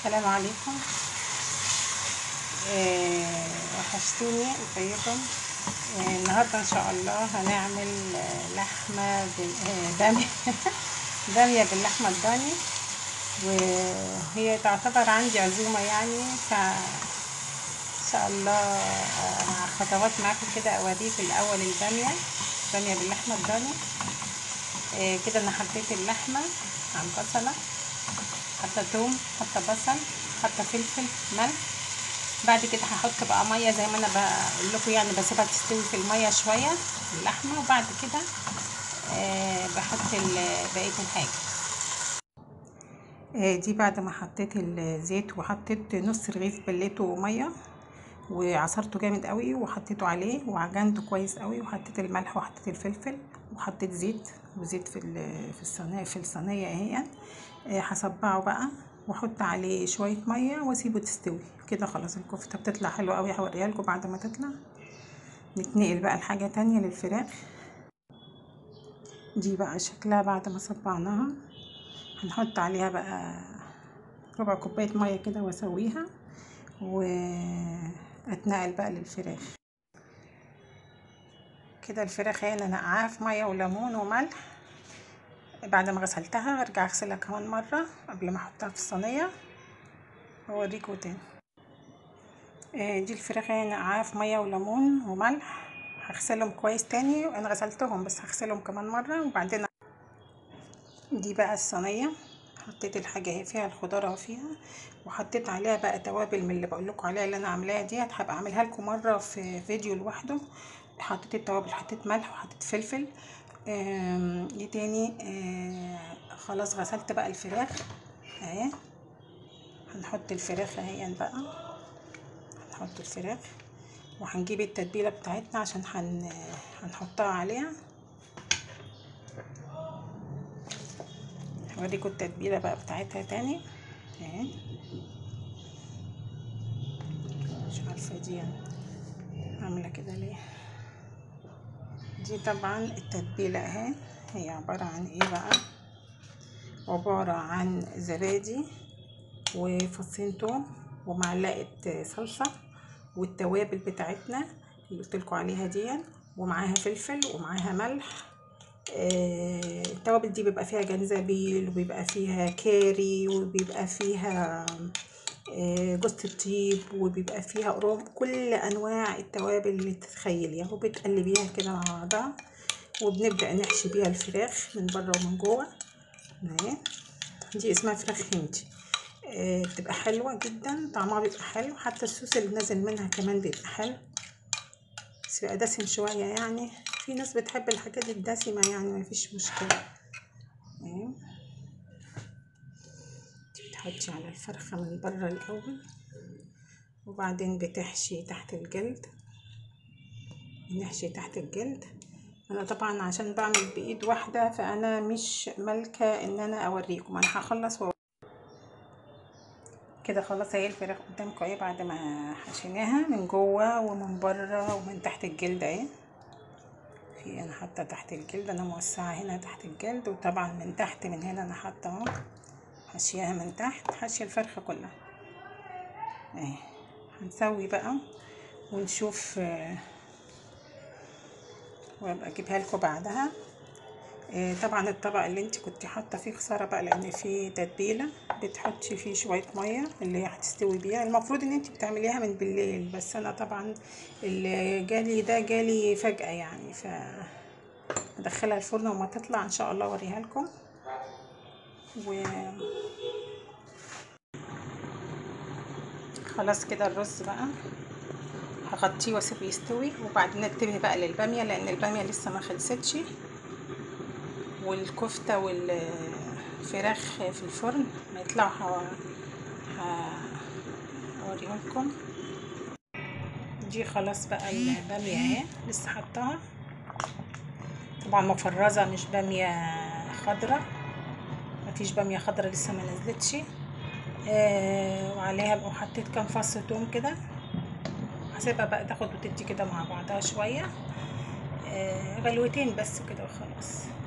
السلام عليكم آه، وحشتوني ازيكم آه، النهارده ان شاء الله هنعمل آه، لحمه بال- آه، باميه باميه باللحمه الضاني وهي تعتبر عندي عزومه يعني ف ان شاء الله آه، خطوات معاكم كده اوريك الاول الباميه باميه باللحمه الضاني آه، كده انا حطيت اللحمه على البصله حاطه توم حاطه بصل حاطه فلفل ملح بعد كده هحط بقى ميه زي ما انا بقول لكم يعني بسيبها تستوي في الميه شويه اللحمه وبعد كده آه بحط ال- بقيه الحاجه آه دي بعد ما حطيت الزيت وحطيت نص رغيف بليته ميه وعصرته جامد قوي وحطيته عليه وعجنته كويس قوي وحطيت الملح وحطيت الفلفل وحطيت زيت وزيت في ال- في الصينيه في الصينيه اهي آه، هصبعه بقى واحط عليه شويه ميه واسيبه تستوي كده خلاص الكفته بتطلع حلوه قوي هوريها لكم بعد ما تطلع نتنقل بقى لحاجه تانية للفراخ دي بقى شكلها بعد ما صبعناها هنحط عليها بقى ربع كوبايه ميه كده واسويها واتنقل بقى للفراخ كده الفراخ هنا نقعها في ميه وليمون وملح بعد ما غسلتها ارجع اغسلها كمان مره قبل ما احطها في الصينيه اوريكم تاني آه، دي الفراخ هنا نقعها في ميه وليمون وملح هغسلهم كويس تاني انا غسلتهم بس هغسلهم كمان مره وبعدين دي بقى الصينيه حطيت الحاجه اهي فيها الخضار اهو فيها وحطيت عليها بقى توابل من اللي بقول لكم عليها اللي انا عاملاها ديت هبقى اعملها لكم مره في فيديو لوحده حطيت التوابل حطيت ملح وحطيت فلفل آم، ايه تاني آه خلاص غسلت بقى الفراخ اهي هنحط الفراخ اهي بقى هنحط الفراخ وهنجيب التتبيله بتاعتنا عشان هن... هنحطها عليها هوريكم التتبيله بقى بتاعتها تاني اهي مش عارفه دي عامله كده ليه دي طبعا التتبيله اهي هي عباره عن ايه بقى عباره عن زبادي وفصين توم ومعلقه صلصه والتوابل بتاعتنا اللي قلت لكم عليها دي ومعاها فلفل ومعاها ملح آه، التوابل دي بيبقى فيها جنزبيل وبيبقى فيها كاري وبيبقى فيها آه، جوز الطيب وبيبقى فيها قرون كل انواع التوابل اللي تتخيليها وبتقلبيها كده مع بعضها وبنبدا نحشي بيها الفراخ من بره ومن جوه اهي دي اسمها فراخ هندي آه، بتبقى حلوه جدا طعمها بيبقى حلو حتى الصوص اللي نازل منها كمان بيبقى حلو بس بيبقى دسم شويه يعني في ناس بتحب الحاجات الدسمه يعني مفيش مشكله اهي بتحطي على الفرخة من بره الأول وبعدين بتحشي تحت الجلد بنحشي تحت الجلد أنا طبعا عشان بعمل بإيد واحدة فأنا مش مالكة إن أنا أوريكم أنا هخلص و... كده خلاص اهي الفراخ قدامكم اهي بعد ما حشيناها من جوه ومن بره ومن تحت الجلد اهي في انا حاطه تحت الجلد انا موسعه هنا تحت الجلد وطبعا من تحت من هنا انا حاطه اهو حشيها من تحت حشي الفرخة كلها اهي هنسوي بقى ونشوف آه، وابقى اجيبها لكم بعدها آه، طبعا الطبق اللي انت كنت حاطه فيه خساره بقى لان فيه تتبيله بتحطي فيه شويه ميه اللي هي هتستوي بيها المفروض ان انت بتعمليها من بالليل بس انا طبعا اللي جالي ده جالي فجاه يعني ف ادخلها الفرن وما تطلع ان شاء الله اوريها لكم و خلاص كده الرز بقى هغطيه واسيبه يستوي وبعدين انتبه بقى للباميه لان الباميه لسه ما خلصتش والكفته والفراخ في الفرن ما يطلعوا هوريهم لكم دي خلاص بقى الباميه اهي لسه حطاها طبعا مفرزه مش باميه خضره مفيش باميه خضره لسه ما نزلتش آه وعليها بقى حطيت كام فص توم كده هسيبها بقى تاخد وتدي كده مع بعضها شويه آه غلوتين بس كده وخلاص